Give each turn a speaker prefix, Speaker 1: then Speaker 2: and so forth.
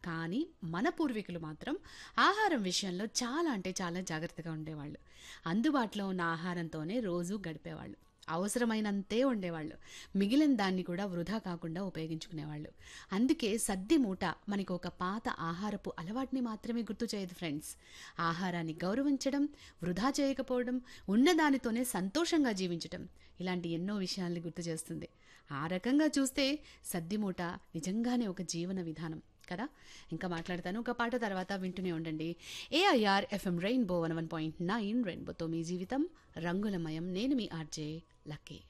Speaker 1: కానీ మన పూర్వీకులు మాత్రం ఆహారం విషయంలో చాలా అంటే చాలా జాగ్రత్తగా ఉండేవాళ్ళు అందుబాటులో ఉన్న ఆహారంతోనే రోజు గడిపేవాళ్ళు అవసరమైనంతే ఉండేవాళ్ళు మిగిలిన దాన్ని కూడా వృధా కాకుండా ఉపయోగించుకునేవాళ్ళు అందుకే సద్ది మూట మనకు ఒక పాత ఆహారపు అలవాటుని మాత్రమే గుర్తు చేయదు ఫ్రెండ్స్ ఆహారాన్ని గౌరవించడం వృధా చేయకపోవడం ఉన్నదానితోనే సంతోషంగా జీవించడం ఇలాంటి ఎన్నో విషయాల్ని గుర్తు చేస్తుంది ఆ రకంగా చూస్తే సద్ది మూట నిజంగానే ఒక జీవన విధానం కదా ఇంకా మాట్లాడతాను ఒక పాట తర్వాత వింటూనే ఉండండి AIR FM rainbow one one point nine రెయిన్బోతో మీ జీవితం రంగులమయం నేను మీ ఆర్జే లక్కీ